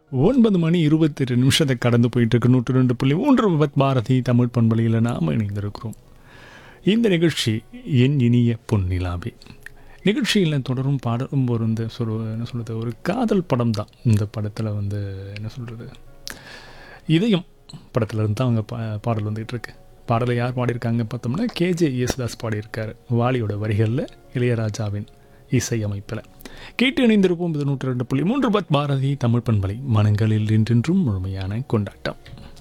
ஒன்பது மணி இருபத்தெட்டு நிமிஷத்தை கடந்து போயிட்டு இருக்கு நூற்று ரெண்டு புள்ளி மூன்று விபத் பாரதி தமிழ் பண்பலையில் நாம் இணைந்திருக்கிறோம் இந்த நிகழ்ச்சி என் இனிய பொன்னிலாவே நிகழ்ச்சியில் தொடரும் பாடலும் ஒரு இந்த சொல் என்ன சொல்கிறது ஒரு காதல் படம் தான் இந்த படத்தில் வந்து என்ன சொல்கிறது இதயம் படத்துல இருந்து தான் அவங்க பா பாடல் வந்துகிட்டு இருக்கு பாடலை யார் பாடியிருக்காங்க பார்த்தோம்னா கேஜே யேசுதாஸ் பாடியிருக்காரு வாலியோட வரிகளில் இளையராஜாவின் இசையமைப்பில் கேட்டு இணைந்திருப்போம் இது நூற்றி ரெண்டு புள்ளி மூன்று பத் பாரதி தமிழ் பண்பலை மனங்களில் என்றென்றும் முழுமையான கொண்டாட்டம்